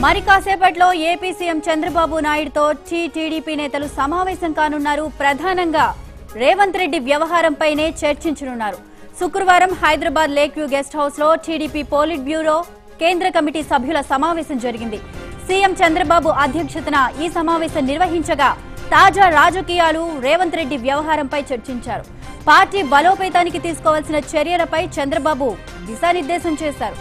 మరి కాసేపట్లో AP CM Chandrababu నాయుడుతో టీడీపీ నేతలు సమావేశం కానున్నారు ప్రధానంగా రేవంత్ రెడ్డి వ్యవహారంపైనే చర్చించనున్నారు శుక్రవారం Hyderabad lake view guest house లో టీడీపీ పోలిట్ బ్యూరో కేంద్ర కమిటీ సభ్యుల సమావేశం జరిగింది సీఎం చంద్రబాబు అధ్యక్షతన ఈ సమావేశం నిర్వహించగా తాజా రాజకీయాలు రేవంత్ రెడ్డి వ్యవహారంపై చర్చించారు పార్టీ బలోపేతానికి తీసుకోవాల్సిన చర్యలపై చంద్రబాబు దిశానిర్దేశం చేశారు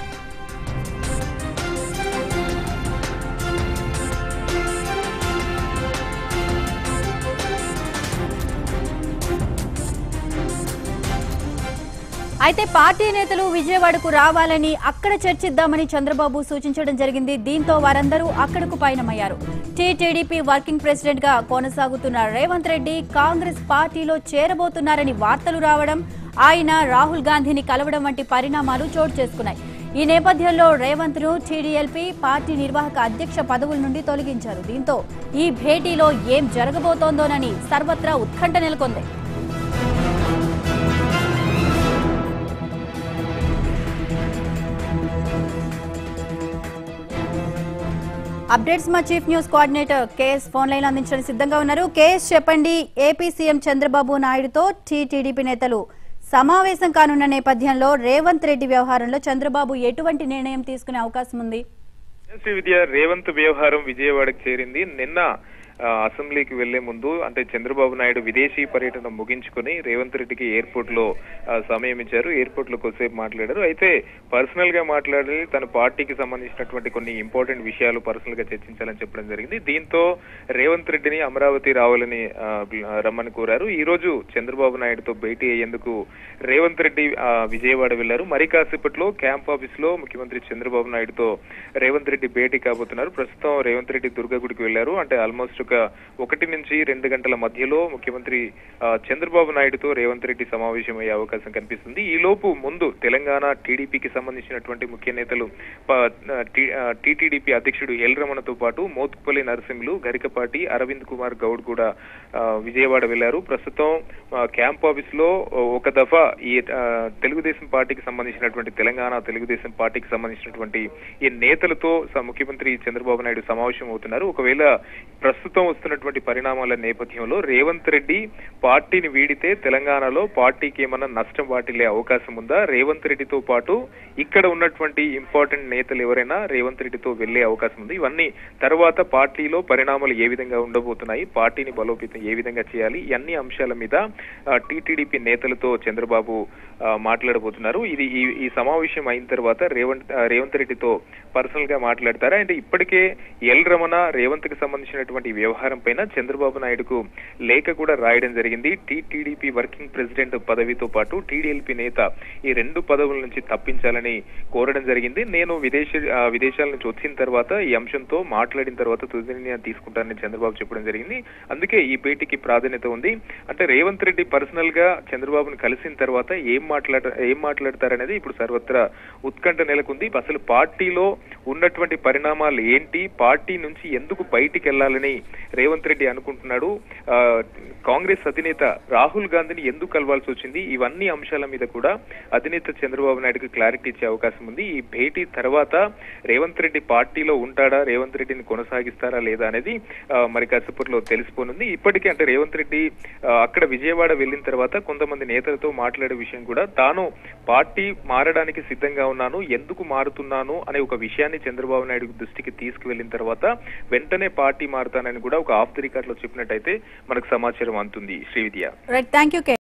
అయితే పార్టీ నేతలు విజయవాడకు రావాలని అక్కడ చర్చిద్దామని చంద్రబాబు సూచించడం జరిగింది దీంతో వారందరూ అక్కడకు పయనమయ్యారు టీటీడీపీ వర్కింగ్ ప్రెసిడెంట్ గా కొనసాగుతున్న రేవంత్ రెడ్డి కాంగ్రెస్ పార్టీలో చేరబోతున్నారని వార్తలు రావడం ఆయన రాహుల్ గాంధీని కలవడం వంటి పరిణామాలు చోటు చేసుకున్నాయి ఈ నేపథ్యంలో రేవంత్ ను టీడీఎల్పీ పార్టీ నిర్వాహక అధ్యక్ష పదవుల నుండి తొలగించారు దీంతో ఈ భేటీలో ఏం జరగబోతోందోనని సర్వత్రా ఉత్కంఠ నెలకొంది అప్డేట్స్ మా chief news coordinator KS phone line అందించడానికి సిద్ధంగా ఉన్నారు కేఎస్ చెప్పండి ఏపీ సీఎం చంద్రబాబు నాయుడుతో టీటీడీపీ నేతలు సమావేశం కానున్న నేపథ్యంలో రేవంత్ రెడ్డి వ్యవహారంలో చంద్రబాబు ఎటువంటి నిర్ణయం తీసుకునే అవకాశం ఉంది శ్రీ విద్య రేవంత్ వ్యవహారం విజయవాడకు చేరింది నిన్న ఆ, అసెంబ్లీకి వెళ్లే ముందు అంటే చంద్రబాబు నాయుడు విదేశీ పర్యటన ముగించుకొని రేవంత్ రెడ్డికి ఎయిర్పోర్ట్ లో ఆ, సమయం ఇచ్చారు ఎయిర్పోర్ట్ లో కొద్దిసేపు మాట్లాడారు అయితే పర్సనల్ గా మాట్లాడి తన పార్టీకి సంబంధించినటువంటి కొన్ని ఇంపార్టెంట్ విషయాలు పర్సనల్ గా చర్చించాలని చెప్పడం జరిగింది దీంతో రేవంత్ రెడ్డిని అమరావతి రావాలని ఆ, రమ్మని కోరారు ఈ రోజు చంద్రబాబు నాయుడుతో భేటీ అయ్యేందుకు రేవంత్ రెడ్డి ఆ, విజయవాడ వెళ్లారు మరి కాసేపట్లో క్యాంప్ ఆఫీస్ లో ముఖ్యమంత్రి చంద్రబాబు నాయుడుతో రేవంత్ రెడ్డి భేటీ కాబోతున్నారు ప్రస్తుతం రేవంత్ రెడ్డి దుర్గగుడికి వెళ్లారు అంటే ఆల్మోస్ట్ ఒక ఒకటి నుంచి రెండు గంటల మధ్యలో ముఖ్యమంత్రి ఆ, చంద్రబాబు నాయుడుతో రేవంత్ రెడ్డి సమావేశం అయ్యే అవకాశం కనిపిస్తుంది ఈ లోపు ముందు తెలంగాణ టీడీపీకి సంబంధించినటువంటి ముఖ్య నేతలు టీటీడీపీ అధ్యక్షుడు ఎల్ రమణతో పాటు మోత్కుపల్లి నరసింహులు గరికపాటి అరవింద్ కుమార్ గౌడ్ కూడా ఆ, విజయవాడ వెళ్లారు ప్రస్తుతం ఆ, క్యాంప్ ఆఫీస్ లో ఒక దఫా ఈ ఆ, తెలుగుదేశం పార్టీకి సంబంధించినటువంటి తెలంగాణ తెలుగుదేశం పార్టీకి సంబంధించినటువంటి ఈ నేతలతో స- ముఖ్యమంత్రి చంద్రబాబు నాయుడు సమావేశం అవుతున్నారు ఒకవేళ ప్రస్తుతం వస్తున్నటువంటి పరిణామాల నేపథ్యంలో రేవంత్ రెడ్డి పార్టీని వీడితే తెలంగాణలో పార్టీకి ఏమన్నా నష్టం వాటిల్లే అవకాశం ఉందా రేవంత్ రెడ్డితో పాటు ఇక్కడ ఉన్నటువంటి ఇంపార్టెంట్ నేతలు ఎవరైనా రేవంత్ రెడ్డితో వెళ్లే అవకాశం ఉంది ఇవన్నీ తర్వాత పార్టీలో పరిణామాలు ఏ విధంగా ఉండబోతున్నాయి పార్టీని బలోపేతం ఏ విధంగా చేయాలి ఈ అన్ని అంశాల మీద టీటీడీపీ నేతలతో చంద్రబాబు ఆ, మాట్లాడబోతున్నారు ఇది ఈ ఈ సమావేశం అయిన తర్వాత రేవంత్ ఆ, రేవంత్ రెడ్డితో పర్సనల్ గా మాట్లాడతారా అంటే ఇప్పటికే ఎల్ రమణ రేవంత్ కి సంబంధించినటువంటి వ్యవహారం పైన చంద్రబాబు నాయుడుకు లేఖ కూడా రాయడం జరిగింది టీటీడీపీ వర్కింగ్ ప్రెసిడెంట్ పదవితో పాటు టీడీఎల్పీ నేత ఈ రెండు పదవుల నుంచి తప్పించాలని కోరడం జరిగింది నేను విదేశ ఆ, విదేశాల నుంచి వచ్చిన తర్వాత ఈ అంశంతో మాట్లాడిన తర్వాత తుది నిర్ణయం తీసుకుంటానని చంద్రబాబు చెప్పడం జరిగింది అందుకే ఈ భేటీకి ప్రాధాన్యత ఉంది అంటే రేవంత్ రెడ్డి పర్సనల్ గా చంద్రబాబును కలిసిన తర్వాత ఏం మాట్లాడ ఏం మాట్లాడతారనేది ఇప్పుడు సర్వత్రా ఉత్కంఠ నెలకొంది అసలు పార్టీలో ఉన్నటువంటి పరిణామాలు ఏంటి పార్టీ నుంచి ఎందుకు బయటికి వెళ్లాలని రేవంత్ రెడ్డి అనుకుంటున్నాడు ఆ, కాంగ్రెస్ అధినేత రాహుల్ గాంధీని ఎందుకు కలవాల్సి వచ్చింది ఇవన్నీ అంశాల మీద కూడా అధినేత చంద్రబాబు నాయుడుకి క్లారిటీ ఇచ్చే అవకాశం ఉంది ఈ భేటీ తర్వాత రేవంత్ రెడ్డి పార్టీలో ఉంటాడా రేవంత్ రెడ్డిని కొనసాగిస్తారా లేదా అనేది ఆ, మరి కాసేపట్లో తెలిసిపోనుంది ఇప్పటికే అంటే రేవంత్ రెడ్డి ఆ, అక్కడ విజయవాడ వెళ్ళిన తర్వాత కొంతమంది నేతలతో మాట్లాడే విషయం కూడా తాను పార్టీ మారడానికి సిద్ధంగా ఉన్నాను ఎందుకు మారుతున్నాను అనే ఒక విషయాన్ని చంద్రబాబు నాయుడు దృష్టికి తీసుకువెళ్ళిన తర్వాత వెంటనే పార్టీ మారుతానని కూడా ఒక ఆఫ్ ది రికార్డ్ లో చెప్పినట్టయితే మనకు సమాచారం అందుతుంది శ్రీవిద్య రైట్ థ్యాంక్ యూ